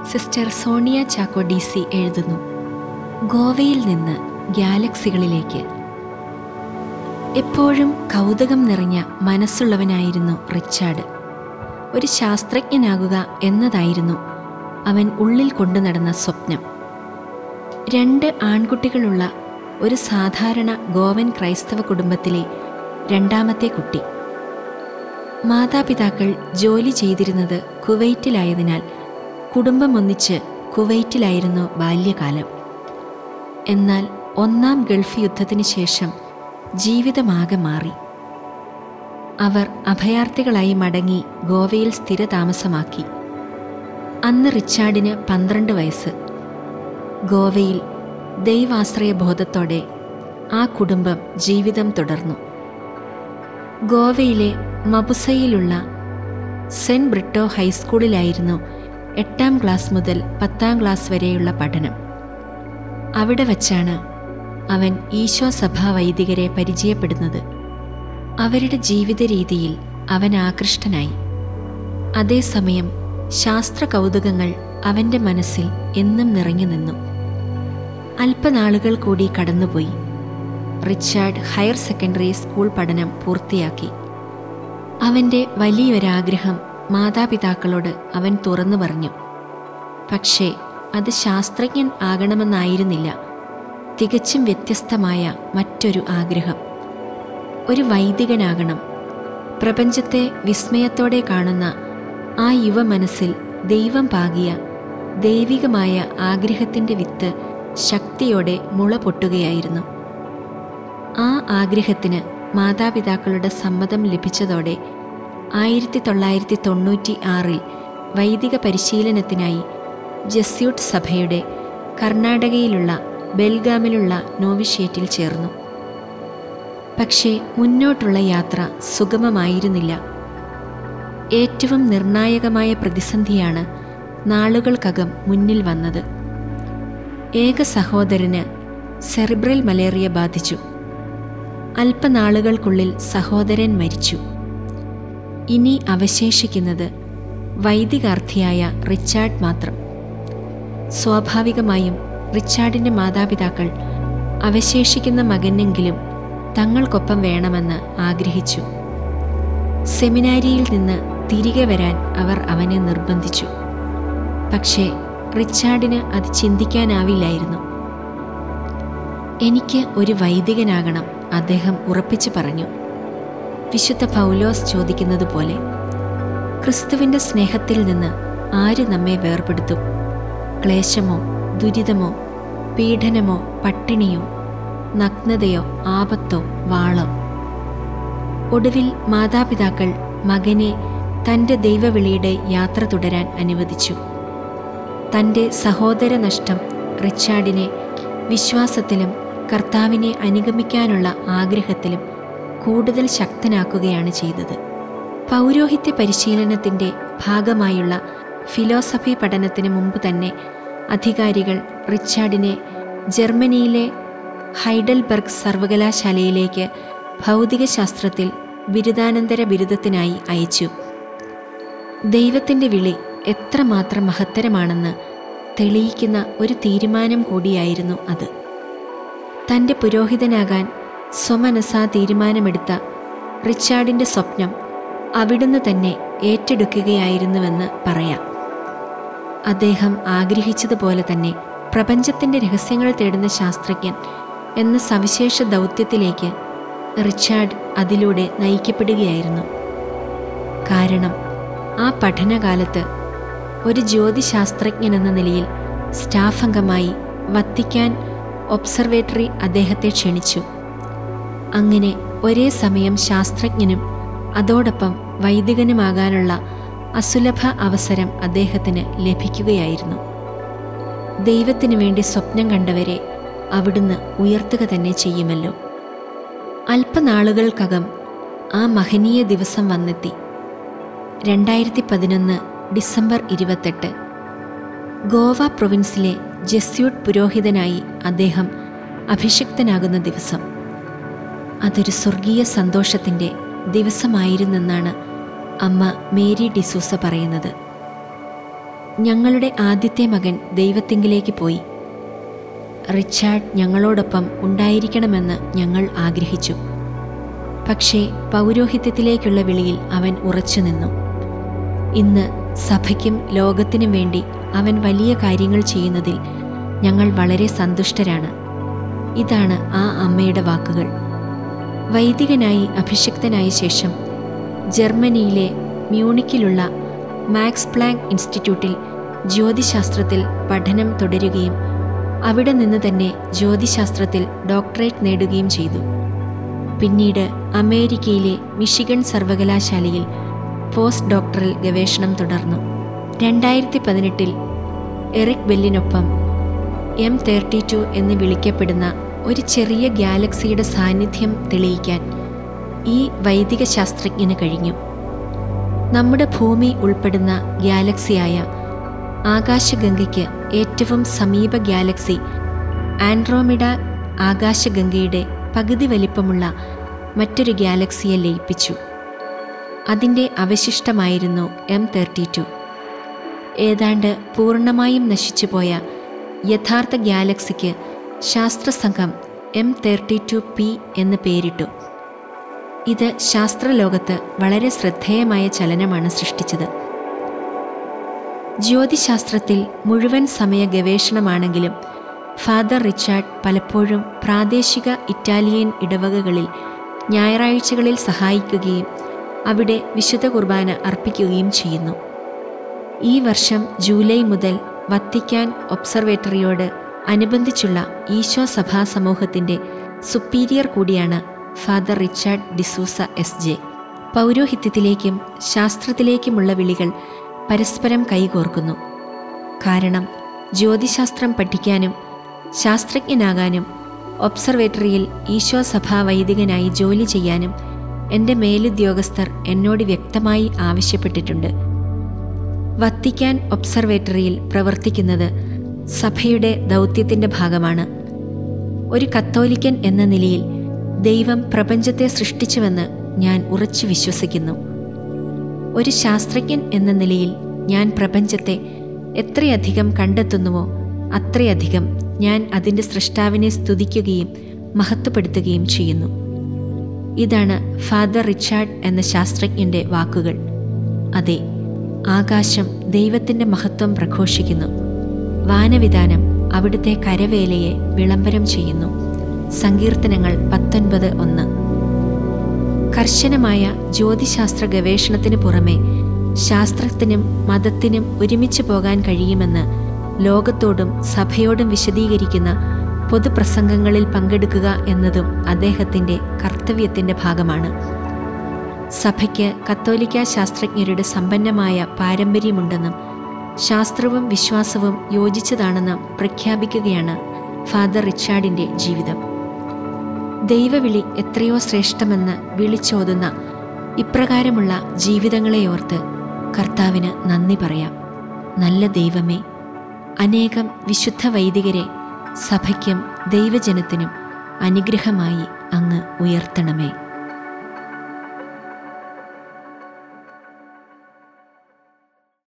sister Sonia Chacko D C എഴുതുന്നു ഗോവയിൽ നിന്ന് ഗാലക്സികളിലേക്ക് എപ്പോഴും കൗതുകം നിറഞ്ഞ മനസ്സുള്ളവനായിരുന്നു റിച്ചാർഡ് ഒരു ശാസ്ത്രജ്ഞനാകുക എന്നതായിരുന്നു അവൻ ഉള്ളിൽ കൊണ്ടു നടന്ന സ്വപ്നം രണ്ട് ആൺകുട്ടികളുള്ള ഒരു സാധാരണ ഗോവൻ ക്രൈസ്തവ കുടുംബത്തിലെ രണ്ടാമത്തെ കുട്ടി മാതാപിതാക്കൾ ജോലി ചെയ്തിരുന്നത് കുവൈറ്റിലായതിനാൽ കുടുംബം ഒന്നിച്ച് കുവൈറ്റിലായിരുന്നു ബാല്യകാലം എന്നാൽ ഒന്നാം ഗൾഫ് യുദ്ധത്തിന് ശേഷം ജീവിതമാകെ മാറി അവർ അഭയാർത്ഥികളായി മടങ്ങി ഗോവയിൽ സ്ഥിരതാമസമാക്കി അന്ന് റിച്ചാർഡിന് പന്ത്രണ്ട് വയസ്സ് ഗോവയിൽ ദൈവാശ്രയ ബോധത്തോടെ ആ കുടുംബം ജീവിതം തുടർന്നു ഗോവയിലെ മബുസയിലുള്ള സെൻറ്റ് ബ്രിട്ടോ ഹൈസ്കൂളിലായിരുന്നു എട്ടാം ക്ലാസ് മുതൽ പത്താം ക്ലാസ് വരെയുള്ള പഠനം അവിടെ വച്ചാണ് അവൻ ഈശോ സഭാ വൈദികരെ പരിചയപ്പെടുന്നത് അവരുടെ ജീവിത രീതിയിൽ അവൻ ആകൃഷ്ടനായി അതേസമയം ശാസ്ത്ര കൗതുകങ്ങൾ അവൻ്റെ മനസ്സിൽ എന്നും നിറഞ്ഞു നിന്നു അല്പനാളുകൾ കൂടി കടന്നുപോയി റിച്ചാർഡ് ഹയർ സെക്കൻഡറി സ്കൂൾ പഠനം പൂർത്തിയാക്കി അവൻ്റെ വലിയൊരാഗ്രഹം മാതാപിതാക്കളോട് അവൻ തുറന്നു പറഞ്ഞു പക്ഷേ അത് ശാസ്ത്രജ്ഞൻ ആകണമെന്നായിരുന്നില്ല തികച്ചും വ്യത്യസ്തമായ മറ്റൊരു ആഗ്രഹം ഒരു വൈദികനാകണം പ്രപഞ്ചത്തെ വിസ്മയത്തോടെ കാണുന്ന ആ യുവ മനസ്സിൽ ദൈവം പാകിയ ദൈവികമായ ആഗ്രഹത്തിൻ്റെ വിത്ത് ശക്തിയോടെ മുള പൊട്ടുകയായിരുന്നു ആ ആഗ്രഹത്തിന് മാതാപിതാക്കളുടെ സമ്മതം ലഭിച്ചതോടെ ആയിരത്തി തൊള്ളായിരത്തി തൊണ്ണൂറ്റി ആറിൽ വൈദിക പരിശീലനത്തിനായി ജസ്യൂട്ട് സഭയുടെ കർണാടകയിലുള്ള ബെൽഗാമിലുള്ള നോവിഷ്യേറ്റിൽ ചേർന്നു പക്ഷേ മുന്നോട്ടുള്ള യാത്ര സുഗമമായിരുന്നില്ല ഏറ്റവും നിർണായകമായ പ്രതിസന്ധിയാണ് നാളുകൾക്കകം മുന്നിൽ വന്നത് ഏക സഹോദരന് സെറിബ്രൽ മലേറിയ ബാധിച്ചു അല്പനാളുകൾക്കുള്ളിൽ സഹോദരൻ മരിച്ചു ഇനി അവശേഷിക്കുന്നത് വൈദികാർത്ഥിയായ റിച്ചാർഡ് മാത്രം സ്വാഭാവികമായും റിച്ചാർഡിൻ്റെ മാതാപിതാക്കൾ അവശേഷിക്കുന്ന മകനെങ്കിലും തങ്ങൾക്കൊപ്പം വേണമെന്ന് ആഗ്രഹിച്ചു സെമിനാരിയിൽ നിന്ന് തിരികെ വരാൻ അവർ അവനെ നിർബന്ധിച്ചു പക്ഷേ റിച്ചാർഡിന് അത് ചിന്തിക്കാനാവില്ലായിരുന്നു എനിക്ക് ഒരു വൈദികനാകണം അദ്ദേഹം ഉറപ്പിച്ചു പറഞ്ഞു വിശുദ്ധ പൗലോസ് ചോദിക്കുന്നത് പോലെ ക്രിസ്തുവിൻ്റെ സ്നേഹത്തിൽ നിന്ന് ആര് നമ്മെ വേർപെടുത്തും ക്ലേശമോ ദുരിതമോ പീഡനമോ പട്ടിണിയോ നഗ്നതയോ ആപത്തോ വാളോ ഒടുവിൽ മാതാപിതാക്കൾ മകനെ തൻ്റെ ദൈവവിളിയുടെ യാത്ര തുടരാൻ അനുവദിച്ചു തൻ്റെ സഹോദര നഷ്ടം റിച്ചാർഡിനെ വിശ്വാസത്തിലും കർത്താവിനെ അനുഗമിക്കാനുള്ള ആഗ്രഹത്തിലും കൂടുതൽ ശക്തനാക്കുകയാണ് ചെയ്തത് പൗരോഹിത്യ പരിശീലനത്തിൻ്റെ ഭാഗമായുള്ള ഫിലോസഫി പഠനത്തിന് മുമ്പ് തന്നെ അധികാരികൾ റിച്ചാർഡിനെ ജർമ്മനിയിലെ ഹൈഡൽബർഗ് സർവകലാശാലയിലേക്ക് ഭൗതികശാസ്ത്രത്തിൽ ബിരുദാനന്തര ബിരുദത്തിനായി അയച്ചു ദൈവത്തിൻ്റെ വിളി എത്രമാത്രം മഹത്തരമാണെന്ന് തെളിയിക്കുന്ന ഒരു തീരുമാനം കൂടിയായിരുന്നു അത് തൻ്റെ പുരോഹിതനാകാൻ സ്വമനസാ തീരുമാനമെടുത്ത റിച്ചാർഡിൻ്റെ സ്വപ്നം അവിടുന്ന് തന്നെ ഏറ്റെടുക്കുകയായിരുന്നുവെന്ന് പറയാം അദ്ദേഹം ആഗ്രഹിച്ചതുപോലെ തന്നെ പ്രപഞ്ചത്തിൻ്റെ രഹസ്യങ്ങൾ തേടുന്ന ശാസ്ത്രജ്ഞൻ എന്ന സവിശേഷ ദൗത്യത്തിലേക്ക് റിച്ചാർഡ് അതിലൂടെ നയിക്കപ്പെടുകയായിരുന്നു കാരണം ആ പഠനകാലത്ത് ഒരു ജ്യോതിശാസ്ത്രജ്ഞൻ എന്ന നിലയിൽ സ്റ്റാഫ് അംഗമായി വത്തിക്കാൻ ഒബ്സർവേറ്ററി അദ്ദേഹത്തെ ക്ഷണിച്ചു അങ്ങനെ ഒരേ സമയം ശാസ്ത്രജ്ഞനും അതോടൊപ്പം വൈദികനുമാകാനുള്ള അസുലഭ അവസരം അദ്ദേഹത്തിന് ലഭിക്കുകയായിരുന്നു ദൈവത്തിനു വേണ്ടി സ്വപ്നം കണ്ടവരെ അവിടുന്ന് ഉയർത്തുക തന്നെ ചെയ്യുമല്ലോ അല്പനാളുകൾക്കകം ആ മഹനീയ ദിവസം വന്നെത്തി രണ്ടായിരത്തി പതിനൊന്ന് ഡിസംബർ ഇരുപത്തെട്ട് ഗോവ പ്രൊവിൻസിലെ ജസ്യൂട്ട് പുരോഹിതനായി അദ്ദേഹം അഭിഷിക്തനാകുന്ന ദിവസം അതൊരു സ്വർഗീയ സന്തോഷത്തിൻ്റെ ദിവസമായിരുന്നെന്നാണ് അമ്മ മേരി ഡിസൂസ പറയുന്നത് ഞങ്ങളുടെ ആദ്യത്തെ മകൻ ദൈവത്തിങ്കിലേക്ക് പോയി റിച്ചാർഡ് ഞങ്ങളോടൊപ്പം ഉണ്ടായിരിക്കണമെന്ന് ഞങ്ങൾ ആഗ്രഹിച്ചു പക്ഷേ പൗരോഹിത്യത്തിലേക്കുള്ള വിളിയിൽ അവൻ ഉറച്ചു നിന്നു ഇന്ന് സഭയ്ക്കും ലോകത്തിനും വേണ്ടി അവൻ വലിയ കാര്യങ്ങൾ ചെയ്യുന്നതിൽ ഞങ്ങൾ വളരെ സന്തുഷ്ടരാണ് ഇതാണ് ആ അമ്മയുടെ വാക്കുകൾ വൈദികനായി അഭിഷിക്തനായ ശേഷം ജർമ്മനിയിലെ മ്യൂണിക്കിലുള്ള മാക്സ് പ്ലാങ്ക് ഇൻസ്റ്റിറ്റ്യൂട്ടിൽ ജ്യോതിശാസ്ത്രത്തിൽ പഠനം തുടരുകയും അവിടെ നിന്ന് തന്നെ ജ്യോതിശാസ്ത്രത്തിൽ ഡോക്ടറേറ്റ് നേടുകയും ചെയ്തു പിന്നീട് അമേരിക്കയിലെ മിഷിഗൺ സർവകലാശാലയിൽ പോസ്റ്റ് ഡോക്ടറൽ ഗവേഷണം തുടർന്നു രണ്ടായിരത്തി പതിനെട്ടിൽ എറിക് ബെല്ലിനൊപ്പം എം തേർട്ടി ടു എന്ന് വിളിക്കപ്പെടുന്ന ഒരു ചെറിയ ഗാലക്സിയുടെ സാന്നിധ്യം തെളിയിക്കാൻ ഈ വൈദിക ശാസ്ത്രജ്ഞന് കഴിഞ്ഞു നമ്മുടെ ഭൂമി ഉൾപ്പെടുന്ന ഗാലക്സിയായ ആകാശഗംഗയ്ക്ക് ഏറ്റവും സമീപ ഗാലക്സി ആൻഡ്രോമിഡ ആകാശഗംഗയുടെ പകുതി വലിപ്പമുള്ള മറ്റൊരു ഗാലക്സിയെ ലയിപ്പിച്ചു അതിൻ്റെ അവശിഷ്ടമായിരുന്നു എം തേർട്ടി ടു ഏതാണ്ട് പൂർണ്ണമായും നശിച്ചുപോയ യഥാർത്ഥ ഗാലക്സിക്ക് ശാസ്ത്രസംഘം എം തേർട്ടി ടു പി എന്ന് പേരിട്ടു ഇത് ശാസ്ത്രലോകത്ത് വളരെ ശ്രദ്ധേയമായ ചലനമാണ് സൃഷ്ടിച്ചത് ജ്യോതിശാസ്ത്രത്തിൽ മുഴുവൻ സമയ ഗവേഷണമാണെങ്കിലും ഫാദർ റിച്ചാർഡ് പലപ്പോഴും പ്രാദേശിക ഇറ്റാലിയൻ ഇടവകകളിൽ ഞായറാഴ്ചകളിൽ സഹായിക്കുകയും അവിടെ വിശുദ്ധ കുർബാന അർപ്പിക്കുകയും ചെയ്യുന്നു ഈ വർഷം ജൂലൈ മുതൽ വത്തിക്കാൻ ഒബ്സർവേറ്ററിയോട് അനുബന്ധിച്ചുള്ള ഈശോ സഭാ സമൂഹത്തിൻ്റെ സുപ്പീരിയർ കൂടിയാണ് father Richard D'Souza S J പൗരോഹിത്യത്തിലേക്കും ശാസ്ത്രത്തിലേക്കുമുള്ള വിളികൾ പരസ്പരം കൈകോർക്കുന്നു കാരണം ജ്യോതിശാസ്ത്രം പഠിക്കാനും ശാസ്ത്രജ്ഞനാകാനും ഒബ്സർവേറ്ററിയിൽ ഈശോ സഭാ വൈദികനായി ജോലി ചെയ്യാനും എൻ്റെ മേലുദ്യോഗസ്ഥർ എന്നോട് വ്യക്തമായി ആവശ്യപ്പെട്ടിട്ടുണ്ട് വത്തിക്കാൻ ഒബ്സർവേറ്ററിയിൽ പ്രവർത്തിക്കുന്നത് സഭയുടെ ദൗത്യത്തിൻ്റെ ഭാഗമാണ് ഒരു കത്തോലിക്കൻ എന്ന നിലയിൽ ദൈവം പ്രപഞ്ചത്തെ സൃഷ്ടിച്ചുവെന്ന് ഞാൻ ഉറച്ചു വിശ്വസിക്കുന്നു ഒരു ശാസ്ത്രജ്ഞൻ എന്ന നിലയിൽ ഞാൻ പ്രപഞ്ചത്തെ എത്രയധികം കണ്ടെത്തുന്നുവോ അത്രയധികം ഞാൻ അതിൻ്റെ സൃഷ്ടാവിനെ സ്തുതിക്കുകയും മഹത്വപ്പെടുത്തുകയും ചെയ്യുന്നു ഇതാണ് ഫാദർ റിച്ചാർഡ് എന്ന ശാസ്ത്രജ്ഞൻ്റെ വാക്കുകൾ അതെ ആകാശം ദൈവത്തിൻ്റെ മഹത്വം പ്രഘോഷിക്കുന്നു വാനവിധാനം അവിടുത്തെ കരവേലയെ വിളംബരം ചെയ്യുന്നു സങ്കീർത്തനങ്ങൾ പത്തൊൻപത് ഒന്ന് കർശനമായ ജ്യോതിശാസ്ത്ര ഗവേഷണത്തിന് പുറമെ ശാസ്ത്രത്തിനും മതത്തിനും ഒരുമിച്ച് പോകാൻ കഴിയുമെന്ന് ലോകത്തോടും സഭയോടും വിശദീകരിക്കുന്ന പൊതുപ്രസംഗങ്ങളിൽ പങ്കെടുക്കുക എന്നതും അദ്ദേഹത്തിൻ്റെ കർത്തവ്യത്തിൻ്റെ ഭാഗമാണ് സഭയ്ക്ക് കത്തോലിക്ക ശാസ്ത്രജ്ഞരുടെ സമ്പന്നമായ പാരമ്പര്യമുണ്ടെന്നും ശാസ്ത്രവും വിശ്വാസവും യോജിച്ചതാണെന്ന് പ്രഖ്യാപിക്കുകയാണ് ഫാദർ റിച്ചാർഡിൻ്റെ ജീവിതം ദൈവവിളി എത്രയോ ശ്രേഷ്ഠമെന്ന് വിളിച്ചോതുന്ന ഇപ്രകാരമുള്ള ജീവിതങ്ങളെയോർത്ത് കർത്താവിന് നന്ദി പറയാം നല്ല ദൈവമേ അനേകം വിശുദ്ധ വൈദികരെ സഭയ്ക്കും ദൈവജനത്തിനും അനുഗ്രഹമായി അങ്ങ് ഉയർത്തണമേ